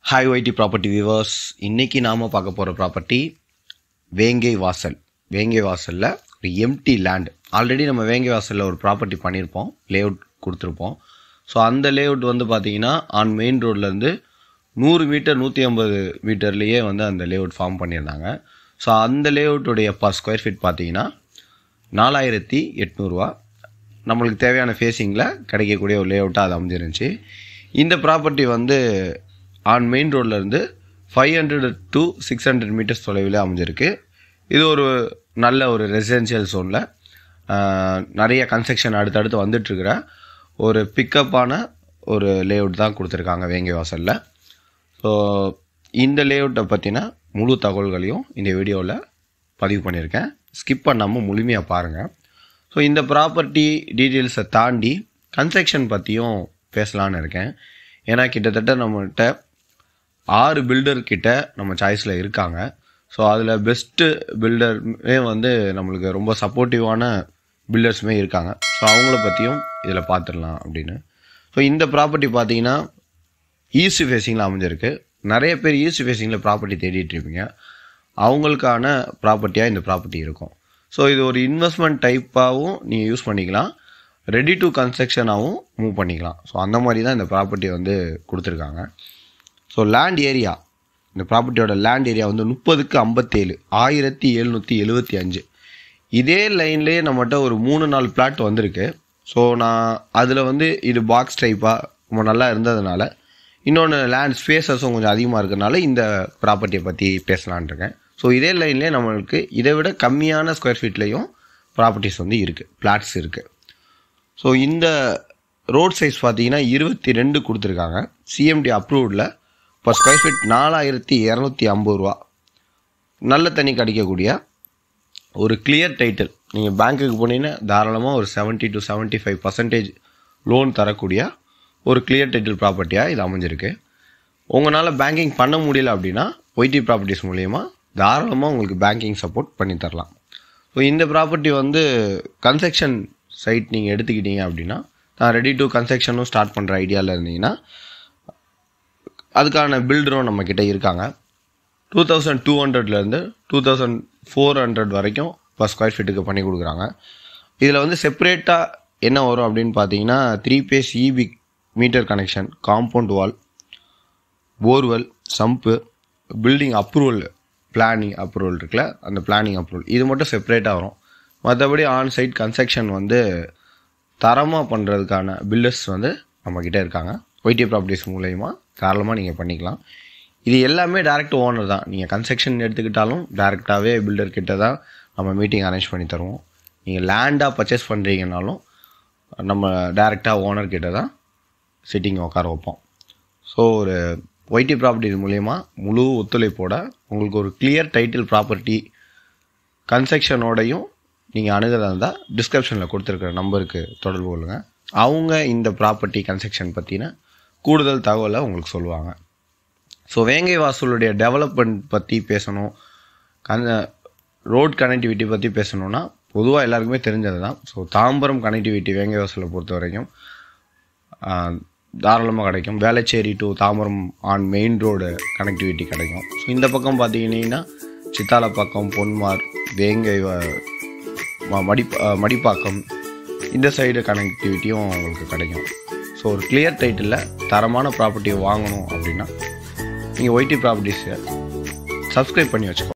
hi YT property viewers இன்னைக்கு நாம் பார்க்க போகிற ப்ராப்பர்ட்டி வேங்கை வாசல் வேங்கை வாசலில் ஒரு எம்டி லேண்ட் ஆல்ரெடி நம்ம வேங்கை வாசலில் ஒரு ப்ராப்பர்ட்டி பண்ணியிருப்போம் லேஅவுட் கொடுத்துருப்போம் ஸோ அந்த லேஅவுட் வந்து பார்த்தீங்கன்னா ஆன் மெயின் ரோட்லேருந்து நூறு மீட்டர் நூற்றி ஐம்பது மீட்டர்லேயே வந்து அந்த லேஅவுட் ஃபார்ம் பண்ணியிருந்தாங்க ஸோ அந்த லேஅவுட்டுடைய பர் ஸ்கொயர் ஃபீட் பார்த்தீங்கன்னா நாலாயிரத்தி எட்நூறுவா நம்மளுக்கு தேவையான ஃபேஸிங்கில் கிடைக்கக்கூடிய ஒரு லேஅவுட்டாக அது அமைஞ்சிருந்துச்சு இந்த ப்ராப்பர்ட்டி வந்து ஆன் மெயின் ரோட்லேருந்து five hundred to six hundred metres தொலைவில் அமைஞ்சிருக்கு இது ஒரு நல்ல ஒரு ரெசிடென்ஷியல் ஜோனில் நிறைய கன்ஸ்ட்ரக்ஷன் அடுத்தடுத்து வந்துட்டுருக்கிற ஒரு பிக்கப்பான ஒரு லேஅவுட் தான் கொடுத்துருக்காங்க வேங்கை வாசலில் ஸோ இந்த லேஅவுட்டை பற்றின முழு தகவல்களையும் இந்த வீடியோவில் பதிவு பண்ணியிருக்கேன் ஸ்கிப் பண்ணாமல் முழுமையாக பாருங்கள் ஸோ இந்த ப்ராப்பர்ட்டி டீட்டெயில்ஸை தாண்டி கன்ஸ்ட்ரக்ஷன் பற்றியும் பேசலான்னு இருக்கேன் ஏன்னா கிட்டத்தட்ட நம்மகிட்ட ஆறு பில்டர் கிட்ட நம்ம சாய்ஸில் இருக்காங்க ஸோ அதில் பெஸ்ட்டு பில்டருமே வந்து நம்மளுக்கு ரொம்ப சப்போர்ட்டிவான பில்டர்ஸுமே இருக்காங்க ஸோ அவங்கள பற்றியும் இதில் பார்த்துடலாம் அப்படின்னு ஸோ இந்த ப்ராப்பர்ட்டி பார்த்தீங்கன்னா ஈஸ்ட் ஃபேஸிங்கில் அமைஞ்சிருக்கு நிறைய பேர் ஈஸ்ட் ஃபேஸிங்கில் ப்ராப்பர்ட்டி தேடிட்டு இருப்பீங்க அவங்களுக்கான ப்ராப்பர்ட்டியாக இந்த ப்ராப்பர்ட்டி இருக்கும் ஸோ இது ஒரு இன்வெஸ்ட்மெண்ட் டைப்பாகவும் நீங்கள் யூஸ் பண்ணிக்கலாம் ரெடி டு கன்ஸ்ட்ரக்ஷனாகவும் மூவ் பண்ணிக்கலாம் ஸோ அந்த மாதிரி தான் இந்த ப்ராப்பர்ட்டி வந்து கொடுத்துருக்காங்க ஸோ லேண்ட் ஏரியா இந்த ப்ராப்பர்ட்டியோட லேண்ட் ஏரியா வந்து முப்பதுக்கு ஐம்பத்தேழு ஆயிரத்தி எழுநூற்றி எழுபத்தி அஞ்சு இதே லைன்லேயே நம்மகிட்ட ஒரு மூணு நாலு பிளாட் வந்திருக்கு ஸோ நான் அதில் வந்து இது பாக்ஸ் டைப்பாக ரொம்ப நல்லா இருந்ததுனால இன்னொன்று லேண்ட் ஸ்பேசஸும் கொஞ்சம் அதிகமாக இருக்கிறதுனால இந்த ப்ராப்பர்ட்டியை பற்றி பேசலான் இருக்கேன் ஸோ இதே லைன்லேயே நம்மளுக்கு இதை விட கம்மியான ஸ்கொயர் ஃபீட்லேயும் ப்ராப்பர்ட்டிஸ் வந்து இருக்குது பிளாட்ஸ் இருக்குது ஸோ இந்த ரோட் சைஸ் பார்த்தீங்கன்னா இருபத்தி ரெண்டு கொடுத்துருக்காங்க சிஎம்டி அப்ரூவ்டில் இப்போ ஸ்கொயர் ஃபீட் நாலாயிரத்தி இரநூத்தி ஐம்பது ரூபா நல்ல தண்ணி கிடைக்கக்கூடிய ஒரு கிளியர் டைட்டில் நீங்கள் பேங்க்குக்கு போனீங்கன்னா தாராளமாக ஒரு seventy to seventy five percentage loan தரக்கூடிய ஒரு கிளியர் டைட்டில் ப்ராப்பர்ட்டியாக இது அமைஞ்சிருக்கு உங்களால் பேங்கிங் பண்ண முடியல அப்படின்னா ஒய்டி ப்ராப்பர்ட்டிஸ் மூலயமா தாராளமாக உங்களுக்கு பேங்கிங் சப்போர்ட் பண்ணி தரலாம் ஸோ இந்த ப்ராப்பர்ட்டி வந்து கன்ஸ்ட்ரக்ஷன் சைட் நீங்கள் எடுத்துக்கிட்டீங்க அப்படின்னா நான் ரெடி டு கன்ஸ்ட்ரக்ஷனும் ஸ்டார்ட் பண்ணுற ஐடியாவில் இருந்தீங்கன்னா அதுக்கான பில்டரும் நம்மக்கிட்ட இருக்காங்க டூ தௌசண்ட் டூ ஹண்ட்ரட்லேருந்து டூ தௌசண்ட் ஃபோர் ஹண்ட்ரட் வரைக்கும் பர் ஸ்கொயர் ஃபீட்டுக்கு பண்ணி கொடுக்குறாங்க இதில் வந்து செப்பரேட்டாக என்ன வரும் அப்படின்னு பார்த்தீங்கன்னா three phase EB meter connection compound wall borewell sump building approval planning approval இருக்குல்ல அந்த பிளானிங் அப்ரூவல் இது மட்டும் செப்பரேட்டாக வரும் மற்றபடி ஆன் சைட் கன்ஸ்ட்ரக்ஷன் வந்து தரமாக பண்ணுறதுக்கான பில்டர்ஸ் வந்து நம்மக்கிட்ட இருக்காங்க ஒய்டி ப்ராப்பர்ட்டிஸ் மூலயமா தாராளமாக நீங்கள் பண்ணிக்கலாம் இது எல்லாமே டேரக்ட் ஓனர் தான் நீங்கள் கன்ஸ்ட்ரக்ஷன் எடுத்துக்கிட்டாலும் டேரெக்டாகவே பில்டர் கிட்ட தான் நம்ம மீட்டிங் அரேஞ்ச் பண்ணி தருவோம் நீங்கள் லேண்டாக பர்ச்சேஸ் பண்ணுறீங்கனாலும் நம்ம டேரெக்டாக ஓனர் கிட்ட தான் சிட்டிங் உட்கார வைப்போம் ஸோ ஒரு ஒய்டி ப்ராப்பர்ட்டிஸ் மூலயமா முழு ஒத்துழைப்போட உங்களுக்கு ஒரு கிளியர் டைட்டில் ப்ராப்பர்ட்டி கன்ஸ்ட்ரக்ஷனோடையும் நீங்கள் அணுகிறதா இருந்தால் டிஸ்கிரிப்ஷனில் கொடுத்துருக்குற நம்பருக்கு தொடர்பு கொள்ளுங்கள் அவங்க இந்த ப்ராப்பர்ட்டி கன்ஸ்ட்ரக்ஷன் பற்றின கூடுதல் தகவலை உங்களுக்கு சொல்லுவாங்க ஸோ வேங்கை வாசலுடைய டெவலப்மெண்ட் பற்றி பேசணும் கன் ரோட் கனெக்டிவிட்டி பற்றி பேசணுன்னா பொதுவாக எல்லாருக்குமே தெரிஞ்சது தான் ஸோ தாம்பரம் கனெக்டிவிட்டி வேங்கை வாசலை பொறுத்த வரைக்கும் தாராளமாக கிடைக்கும் Velachery to Tambaram on main road connectivity கிடைக்கும் ஸோ இந்த பக்கம் பார்த்தீங்கன்னா சித்தாலப்பாக்கம் பொன்மார் வேங்கை மடி மடிப்பாக்கம் இந்த சைடு கனெக்டிவிட்டியும் உங்களுக்கு கிடைக்கும் ஸோ ஒரு கிளியர் டைட்டிலில் தரமான ப்ராப்பர்ட்டியை வாங்கணும் அப்படின்னா நீங்கள் ஒய்டி ப்ராப்பர்ட்டிஸை சப்ஸ்கிரைப் பண்ணி வச்சுக்கோ